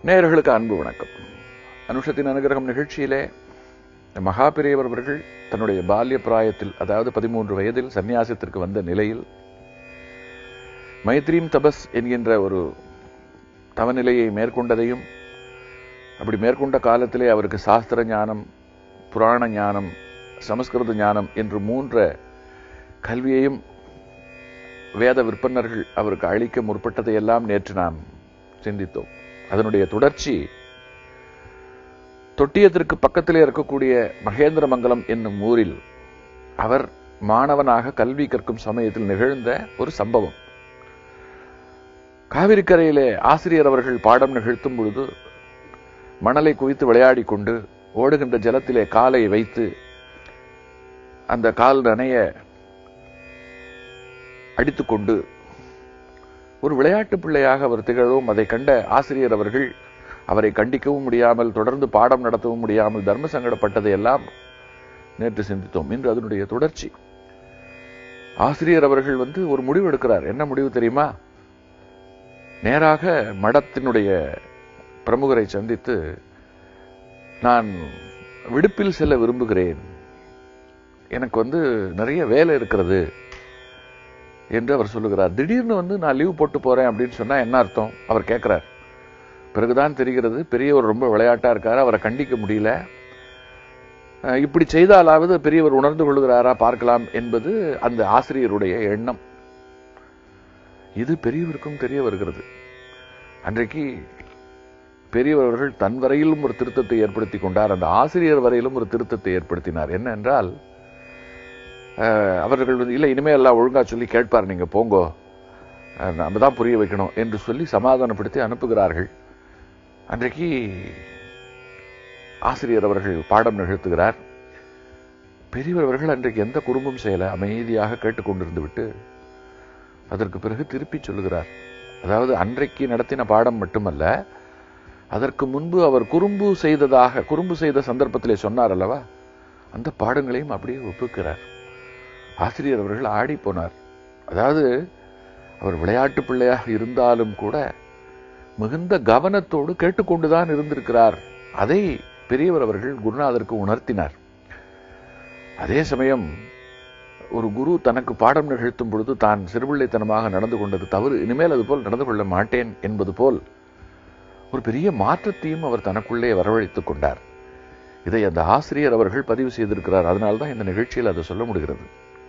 நேயர்களுக்கு அன்பு வணக்கம் அனுஷத்தின் அனுகிரகம் நிகழ்ச்சியிலே மகாபிரியவர் அவர்கள் தன்னுடைய பால்ய பிராயத்தில் அதாவது பதிமூன்று வயதில் சந்நியாசத்திற்கு வந்த நிலையில் மைத்ரீம் தபஸ் என்கின்ற ஒரு தவநிலையை மேற்கொண்டதையும் அப்படி மேற்கொண்ட காலத்திலே அவருக்கு சாஸ்திர ஞானம் புராண ஞானம் சமஸ்கிருத ஞானம் என்று மூன்ற கல்வியையும் வேத விற்பனர்கள் அவருக்கு அளிக்க முற்பட்டதையெல்லாம் நேற்று நாம் சிந்தித்தோம் அதனுடைய தொடர்ச்சி தொட்டியத்திற்கு பக்கத்திலே இருக்கக்கூடிய மகேந்திரமங்கலம் என்னும் ஊரில் அவர் மாணவனாக கல்வி கற்கும் சமயத்தில் நிகழ்ந்த ஒரு சம்பவம் காவிரிக்கரையிலே ஆசிரியர் அவர்கள் பாடம் நிகழ்த்தும் பொழுது மணலை குவித்து விளையாடி கொண்டு ஓடுகின்ற ஜலத்திலே காலை வைத்து அந்த கால் நனைய அடித்துக்கொண்டு ஒரு விளையாட்டு பிள்ளையாக அவர் திகழவும் அதை கண்ட ஆசிரியர் அவர்கள் அவரை கண்டிக்கவும் முடியாமல் தொடர்ந்து பாடம் நடத்தவும் முடியாமல் தர்ம சங்கடப்பட்டதை எல்லாம் நேற்று சிந்தித்தோம் இன்று அதனுடைய தொடர்ச்சி ஆசிரியர் அவர்கள் வந்து ஒரு முடிவு எடுக்கிறார் என்ன முடிவு தெரியுமா நேராக மடத்தினுடைய பிரமுகரை சந்தித்து நான் விடுப்பில் செல்ல விரும்புகிறேன் எனக்கு வந்து நிறைய வேலை இருக்கிறது என்று அவர் சொல்லுகிறார் திடீர்னு வந்து நான் லீவ் போட்டு போறேன் அப்படின்னு சொன்னா என்ன அர்த்தம் அவர் கேட்கிறார் பிறகுதான் தெரிகிறது பெரியவர் ரொம்ப விளையாட்டா இருக்காரு அவரை கண்டிக்க முடியல அஹ் இப்படி செய்தாலாவது பெரியவர் உணர்ந்து கொள்கிறாரா பார்க்கலாம் என்பது அந்த ஆசிரியருடைய எண்ணம் இது பெரியவருக்கும் தெரிய வருகிறது அன்றைக்கு பெரியவர் அவர்கள் தன் வரையிலும் ஒரு திருத்தத்தை ஏற்படுத்தி கொண்டார் அந்த ஆசிரியர் வரையிலும் ஒரு திருத்தத்தை ஏற்படுத்தினார் என்ன என்றால் அஹ், அவர்கள் வந்து இல்லை இனிமே எல்லாம் ஒழுங்கா சொல்லி கேட்பார் நீங்க போங்கோ அஹ், நம்ம தான் புரிய வைக்கணும் என்று சொல்லி சமாதானப்படுத்தி அனுப்புகிறார்கள் அன்றைக்கு ஆசிரியர் அவர்கள் பாடம் நிகழ்த்துகிறார் பெரியவர் அவர்கள் அன்றைக்கு எந்த குறும்பும் செய்யல அமைதியாக கேட்டுக்கொண்டிருந்து விட்டு அதற்கு பிறகு திருப்பி சொல்லுகிறார் அதாவது அன்றைக்கு நடத்தின பாடம் மட்டுமல்ல அதற்கு முன்பு அவர் குறும்பு செய்ததாக குறும்பு செய்த சந்தர்ப்பத்திலே சொன்னார் அல்லவா அந்த பாடங்களையும் அப்படியே ஒப்புக்கிறார் ஆசிரியர் அவர்கள் ஆடி போனார் அதாவது அவர் விளையாட்டு பிள்ளையாக இருந்தாலும் கூட மிகுந்த கவனத்தோடு கேட்டுக்கொண்டுதான் இருந்திருக்கிறார் அதை பெரியவர் அவர்கள் குருநாதருக்கு உணர்த்தினார் அதே சமயம் ஒரு குரு தனக்கு பாடம் நிகழ்த்தும் பொழுது தான் சிறுபிள்ளைத்தனமாக நடந்து கொண்டது தவறு இனிமேல் அது போல் நடந்து கொள்ள மாட்டேன் என்பது போல் ஒரு பெரிய மாற்றத்தையும் அவர் தனக்குள்ளே வரவழைத்துக் கொண்டார் இதை அந்த ஆசிரியர் அவர்கள் பதிவு செய்திருக்கிறார் அதனால்தான் இந்த நிகழ்ச்சியில் அதை சொல்ல முடிகிறது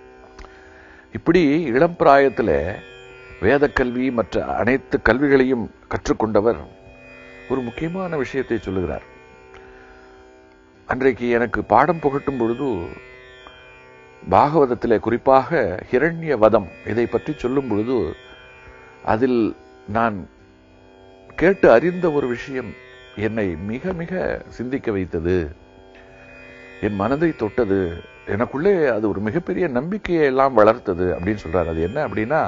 இப்படி இளம் பிராயத்தில் வேதக்கல்வி மற்ற அனைத்து கல்விகளையும் கற்றுக்கொண்டவர் ஒரு முக்கியமான விஷயத்தை சொல்லுகிறார் அன்றைக்கு எனக்கு பாடம் புகட்டும் பொழுது பாகவதத்திலே குறிப்பாக ஹிரண்ய வதம் இதை பற்றி சொல்லும் பொழுது அதில் நான் கேட்டு அறிந்த ஒரு விஷயம் என்னை மிக மிக சிந்திக்க வைத்தது என் மனதை தொட்டது எனக்குள்ளே அது ஒரு மிகப்பெரிய நம்பிக்கையை எல்லாம் வளர்த்தது அப்படின்னு சொல்றாரு அது என்ன அப்படின்னா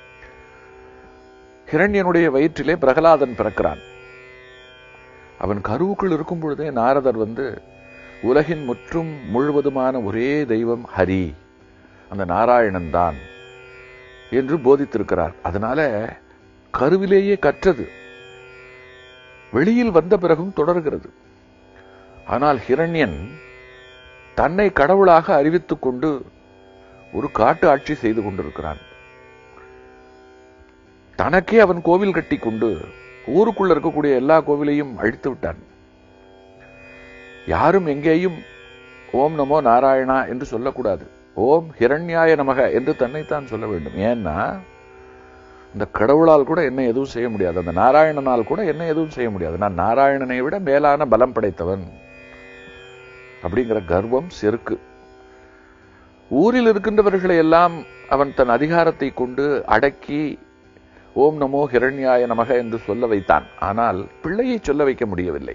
ஹிரண்யனுடைய வயிற்றிலே பிரகலாதன் பிறக்கிறான் அவன் கருவுக்குள் இருக்கும் பொழுதே நாரதர் வந்து உலகின் முற்றும் முழுவதுமான ஒரே தெய்வம் ஹரி அந்த நாராயணன் தான் என்று போதித்திருக்கிறார் அதனால கருவிலேயே கற்றது வெளியில் வந்த பிறகும் தொடர்கிறது ஆனால் ஹிரண்யன் தன்னை கடவுளாக அறிவித்துக் கொண்டு ஒரு காட்டு ஆட்சி செய்து கொண்டிருக்கிறான் தனக்கே அவன் கோவில் கட்டி கொண்டு ஊருக்குள்ள இருக்கக்கூடிய எல்லா கோவிலையும் அழித்து விட்டான் யாரும் எங்கேயும் ஓம் நமோ நாராயணா என்று சொல்லக்கூடாது ஓம் ஹிரண்யாய நமக என்று தன்னைத்தான் சொல்ல வேண்டும் ஏன்னா இந்த கடவுளால் கூட என்ன எதுவும் செய்ய முடியாது அந்த நாராயணனால் கூட என்ன எதுவும் செய்ய முடியாது நான் நாராயணனை விட மேலான பலம் படைத்தவன் அப்படிங்கிற கர்வம் செருக்கு ஊரில் இருக்கின்றவர்களை எல்லாம் அவன் தன் அதிகாரத்தை கொண்டு அடக்கி ஓம் நமோ ஹிரண்யாய நமக என்று சொல்ல வைத்தான் ஆனால் பிள்ளையை சொல்ல வைக்க முடியவில்லை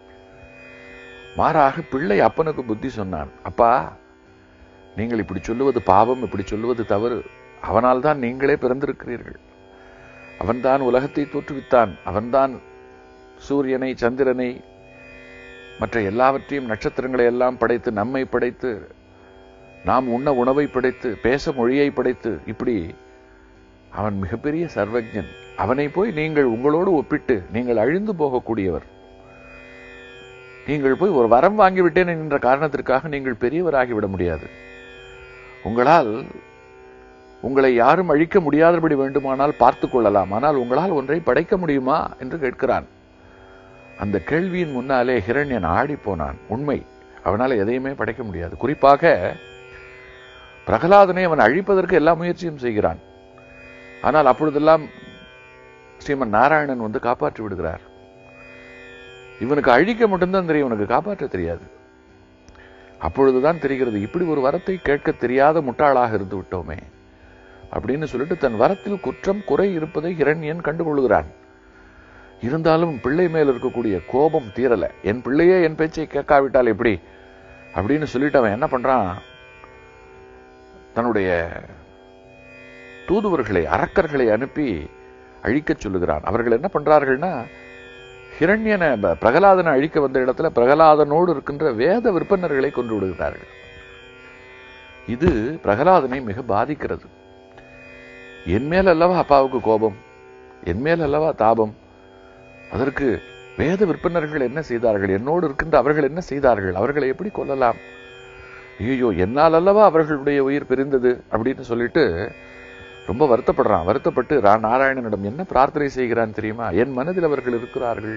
மாறாக பிள்ளை அப்பனுக்கு புத்தி சொன்னான் அப்பா நீங்கள் இப்படி சொல்லுவது பாவம் இப்படி சொல்லுவது தவறு அவனால் தான் நீங்களே பிறந்திருக்கிறீர்கள் அவன்தான் உலகத்தை தோற்றுவித்தான் அவன்தான் சூரியனை சந்திரனை மற்ற எல்லாவற்றையும் நட்சத்திரங்களை எல்லாம் படைத்து நம்மை படைத்து நாம் உண்ண உணவை படைத்து பேச மொழியை படைத்து இப்படி அவன் மிகப்பெரிய சர்வஜன் அவனை போய் நீங்கள் உங்களோடு ஒப்பிட்டு நீங்கள் அழிந்து போகக்கூடியவர் நீங்கள் போய் ஒரு வரம் வாங்கிவிட்டேன் என்ற காரணத்திற்காக நீங்கள் பெரியவராகிவிட முடியாது உங்களால் உங்களை யாரும் அழிக்க முடியாதபடி வேண்டுமானால் பார்த்துக் கொள்ளலாம் ஆனால் உங்களால் ஒன்றை படைக்க முடியுமா என்று கேட்கிறான் அந்த கேள்வியின் முன்னாலே ஹிரண்யன் ஆடி போனான் உண்மை அவனால எதையுமே படைக்க முடியாது குறிப்பாக பிரகலாதனை அவன் அழிப்பதற்கு எல்லா முயற்சியும் செய்கிறான் ஆனால் அப்பொழுதெல்லாம் ஸ்ரீமன் நாராயணன் வந்து காப்பாற்றி விடுகிறார் இவனுக்கு அழிக்க மட்டும்தான் தெரியும் இவனுக்கு காப்பாற்ற தெரியாது அப்பொழுதுதான் தெரிகிறது இப்படி ஒரு வரத்தை கேட்க தெரியாத முட்டாளாக இருந்து விட்டோமே அப்படின்னு சொல்லிட்டு தன் வரத்தில் குற்றம் குறை இருப்பதை இரண்யன் கண்டுகொள்கிறான் இருந்தாலும் பிள்ளை மேல் இருக்கக்கூடிய கோபம் தீரல என் பிள்ளையே என் பேச்சை கேட்காவிட்டால் எப்படி அப்படின்னு சொல்லிட்டு அவன் என்ன பண்றான் தன்னுடைய தூதுவர்களை அரக்கர்களை அனுப்பி அழிக்கச் சொல்லுகிறான் அவர்கள் என்ன பண்றார்கள்னா ஹிரண்யனை ப- பிரகலாதனை அழிக்க வந்த இடத்துல பிரகலாதனோடு இருக்கின்ற வேத விற்பனர்களை கொண்டு விடுகிறார்கள் இது பிரகலாதனை மிக பாதிக்கிறது என் மேல் அல்லவா அப்பாவுக்கு கோபம் என் மேல் அல்லவா தாபம் அதற்கு வேத விற்பனர்கள் என்ன செய்தார்கள் என்னோடு இருக்கின்ற அவர்கள் என்ன செய்தார்கள் அவர்களை எப்படி கொல்லலாம் ஐயோ என்னால் அல்லவா அவர்களுடைய உயிர் பிரிந்தது அப்படின்னு சொல்லிட்டு ரொம்ப வருத்தப்படுறான் வருத்தப்பட்டு ரா நாராயணனிடம் என்ன பிரார்த்தனை செய்கிறான் தெரியுமா என் மனதில் அவர்கள் இருக்கிறார்கள்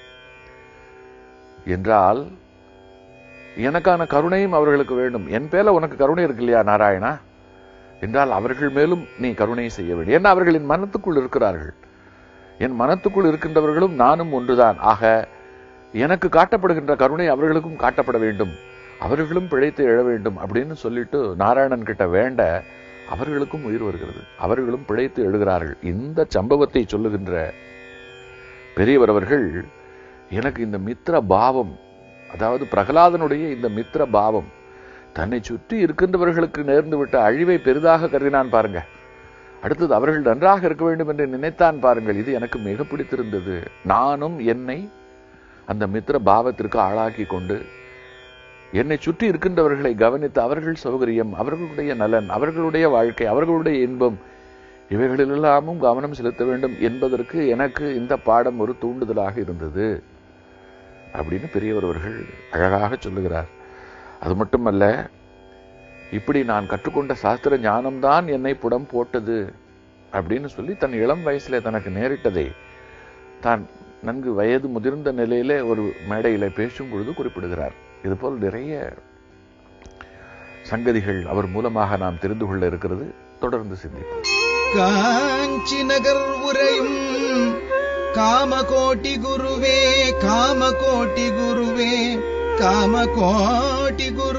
என்றால் எனக்கான கருணையும் அவர்களுக்கு வேண்டும் என் பேல உனக்கு கருணை இருக்கு இல்லையா நாராயணா என்றால் அவர்கள் மேலும் நீ கருணை செய்ய வேண்டும் ஏன்னா அவர்கள் என் மனத்துக்குள் இருக்கிறார்கள் என் மனத்துக்குள் இருக்கின்றவர்களும் நானும் ஒன்றுதான் ஆக எனக்கு காட்டப்படுகின்ற கருணை அவர்களுக்கும் காட்டப்பட வேண்டும் அவர்களும் பிழைத்து எழ வேண்டும் அப்படின்னு சொல்லிட்டு நாராயணன் கிட்ட வேண்ட அவர்களுக்கும் உயிர் வருகிறது அவர்களும் பிழைத்து எழுகிறார்கள் இந்த சம்பவத்தை சொல்லுகின்ற பெரியவர் அவர்கள் எனக்கு இந்த மித்திர பாவம் அதாவது பிரகலாதனுடைய இந்த மித்திர பாவம் தன்னை சுற்றி இருக்கின்றவர்களுக்கு நேர்ந்து விட்ட அழிவை பெரிதாக கருதினான் பாருங்க அடுத்தது அவர்கள் நன்றாக இருக்க வேண்டும் என்று நினைத்தான் பாருங்கள் இது எனக்கு மிக பிடித்திருந்தது நானும் என்னை அந்த மித்திர பாவத்திற்கு ஆளாக்கி கொண்டு என்னை சுற்றி இருக்கின்றவர்களை கவனித்து அவர்கள் சௌகரியம் அவர்களுடைய நலன் அவர்களுடைய வாழ்க்கை அவர்களுடைய இன்பம் இவைகளிலெல்லாமும் கவனம் செலுத்த வேண்டும் என்பதற்கு எனக்கு இந்த பாடம் ஒரு தூண்டுதலாக இருந்தது அப்படின்னு பெரியவர் அவர்கள் அழகாக சொல்லுகிறார் அது மட்டுமல்ல இப்படி நான் கற்றுக்கொண்ட சாஸ்திர ஞானம்தான் என்னை புடம் போட்டது அப்படின்னு சொல்லி தன் இளம் வயசுல தனக்கு நேரிட்டதை தான் நன்கு வயது முதிர்ந்த நிலையிலே ஒரு மேடையில பேசும் பொழுது குறிப்பிடுகிறார் இதுபோல் நிறைய சங்கதிகள் அவர் மூலமாக நாம் தெரிந்து கொள்ள இருக்கிறது தொடர்ந்து சிந்திப்போம் காஞ்சி நகர் உரையும் காமகோட்டி குருவே காமகோட்டி குருவே காமகோட்டி குரு